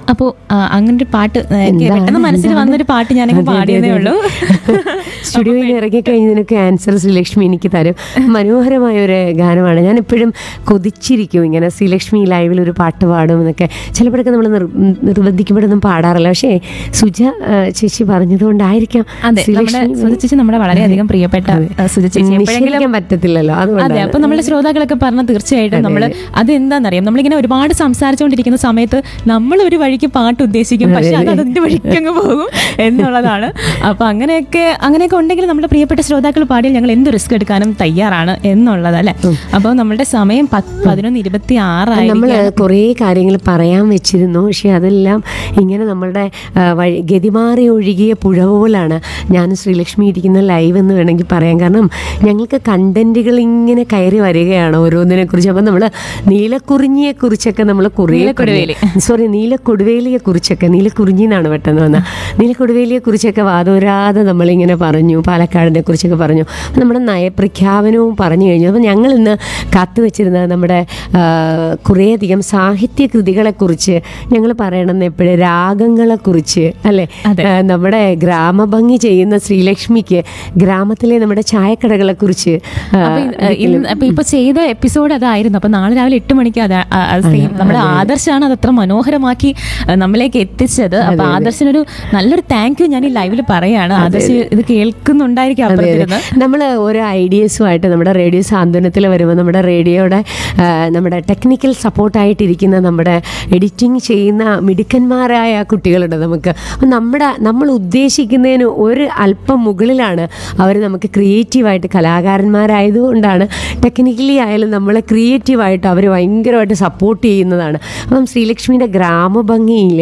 അപ്പോൾ അങ്ങനെ ഒരു പാട്ട് ആ, എനിക്ക് എന്താണ്? പെട്ടെന്ന് മനസ്സിൽ വന്നൊരു പാട്ട് ഞാനങ്ങ് അതെ, അതെ, പാടിയതേ അതെ. ഉള്ളൂ സ്റ്റുഡിയോയിൽ ഇറങ്ങിക്കഴിഞ്ഞതിനൊക്കെ ആൻസർ ശ്രീലക്ഷ്മി എനിക്ക് തരും മനോഹരമായ ഒരു ഗാനമാണ് ഞാൻ എപ്പോഴും കൊതിച്ചിരിക്കും ഇങ്ങനെ ശ്രീലക്ഷ്മി ലൈവിൽ ഒരു പാട്ട് പാടും എന്നൊക്കെ ചിലപ്പോഴൊക്കെ നമ്മൾ നിർബന്ധിക്കുമ്പോഴൊന്നും പാടാറില്ല പക്ഷേ സുജ ആ, ചേച്ചി പറഞ്ഞതുകൊണ്ടായിരിക്കാം അതെ നമ്മുടെ സുധ ചേച്ചി നമ്മുടെ വളരെയധികം പ്രിയപ്പെട്ട ആ, സുധ ചേച്ചി എപ്പോഴെങ്കിലും നിഷേധിക്കാൻ പറ്റത്തില്ലല്ലോ അതെ അതുകൊണ്ടാണ് അപ്പൊ നമ്മുടെ ശ്രോതാക്കളൊക്കെ പറഞ്ഞ തീർച്ചയായിട്ടും നമ്മൾ അത് എന്താണെന്നറിയാം നമ്മളിങ്ങനെ ഒരുപാട് സംസാരിച്ചുകൊണ്ടിരിക്കുന്ന സമയത്ത് നമ്മൾ ഒരു വഴിക്ക് പാട്ട് ഉദ്ദേശിക്കും പക്ഷെ അത് അതിന്റെ വഴിക്ക് അങ്ങ് പോകും എന്നുള്ളതാണ് അപ്പൊ അങ്ങനെയൊക്കെ അങ്ങനെയൊക്കെ ഉണ്ടെങ്കിൽ നമ്മുടെ പ്രിയപ്പെട്ട ശ്രോതാക്കൾ പാടിയാൽ ഞങ്ങൾ എന്ത് റിസ്ക് എടുക്കാനും തയ്യാറാണ് എന്നുള്ളത് അല്ലെ അപ്പോൾ നമ്മളുടെ സമയം പത്ത് പതിനൊന്ന് ഇരുപത്തി ആറായി നമ്മൾ കുറേ കാര്യങ്ങൾ പറയാൻ വെച്ചിരുന്നു പക്ഷേ അതെല്ലാം ഇങ്ങനെ നമ്മളുടെ ആ, വഴി ഗതിമാറി ഒഴുകിയ പുഴ പോലാണ് ഞാൻ ശ്രീലക്ഷ്മി ഇരിക്കുന്ന ലൈവ് എന്ന് വേണമെങ്കിൽ പറയാം കാരണം ഞങ്ങൾക്ക് കണ്ടന്റുകൾ ഇങ്ങനെ കയറി വരികയാണ് ഓരോന്നിനെ കുറിച്ച് അപ്പം നമ്മൾ നീലക്കുറിഞ്ഞിയെ കുറിച്ചൊക്കെ നമ്മൾ കുറേ നീലക്കൊടുവേലി. സോറി നീലക്കൊടുവേലിയെ കുറിച്ചൊക്കെ നീലക്കുറിഞ്ഞി എന്നാണ് പെട്ടെന്ന് വന്നത് നീലക്കൊടുവേലിയെ കുറിച്ചൊക്കെ വാദോരാതെ നമ്മളിങ്ങനെ പറഞ്ഞു പാലക്കാടിനെ കുറിച്ചൊക്കെ പറഞ്ഞു അപ്പം നമ്മുടെ നയപ്രഖ്യാപനവും പറഞ്ഞു കഴിഞ്ഞു അപ്പം ഞങ്ങൾ ഇന്ന് കാത്തുവെച്ചിരുന്നത് നമ്മുടെ ആ, കുറേയധികം സാഹിത്യ കൃതികളെക്കുറിച്ച് ഞങ്ങൾ പറയണമെന്ന് എപ്പോഴും രാഗങ്ങളെക്കുറിച്ച് അല്ലേ അതെ. ആ, നമ്മുടെ ഗ്രാമഭംഗി ചെയ്യുന്ന ശ്രീലക്ഷ്മിക്ക് ഗ്രാമത്തിലെ നമ്മുടെ ചായക്കടകളെക്കുറിച്ച് ആ, അപ്പൊ ഇ- ഏഹ് ഇന്ന് അപ്പൊ ഇപ്പൊ ചെയ്ത എപ്പിസോഡ് അതായിരുന്നു അപ്പൊ നാളെ രാവിലെ എട്ട് മണിക്ക് അത് ആ- ആ സെയിം നമ്മുടെ ആദർശാണ് അത് അത്ര മനോഹരമാക്കി ഏഹ് നമ്മളിലേക്ക് എത്തിച്ചത് അപ്പൊ ആദർശനൊരു നല്ലൊരു താങ്ക് യു ഞാൻ ഈ ലൈവിൽ പറയാണ് ആദർശ് ഇത് കേൾക്കുന്നുണ്ടായിരിക്കും അപ്പുറത്തിരുന്ന് നമ്മൾ ഓരോ ഐഡിയസുമായിട്ട് നമ്മുടെ റേഡിയോ സാന്ത്വനത്തിൽ വരുമ്പോൾ നമ്മുടെ റേഡിയോയുടെ ആ, നമ്മുടെ ടെക്നിക്കൽ സപ്പോർട്ടായിട്ടിരിക്കുന്ന നമ്മുടെ എഡിറ്റിംഗ് ചെയ്യുന്ന മിടുക്കന്മാരായ കുട്ടികളുണ്ട് നമുക്ക് അപ്പം നമ്മുടെ നമ്മൾ ഉദ്ദേശിക്കുന്നതിന് ഒരു അല്പം മുകളിലാണ് അവർ നമുക്ക് ക്രിയേറ്റീവായിട്ട് കലാകാരന്മാരായതുകൊണ്ടാണ് ടെക്നിക്കലി ആയാലും നമ്മളെ ക്രിയേറ്റീവായിട്ട് അവർ ഭയങ്കരമായിട്ട് സപ്പോർട്ട് ചെയ്യുന്നതാണ് അപ്പം ശ്രീലക്ഷ്മിയുടെ ഗ്രാമഭംഗിയിൽ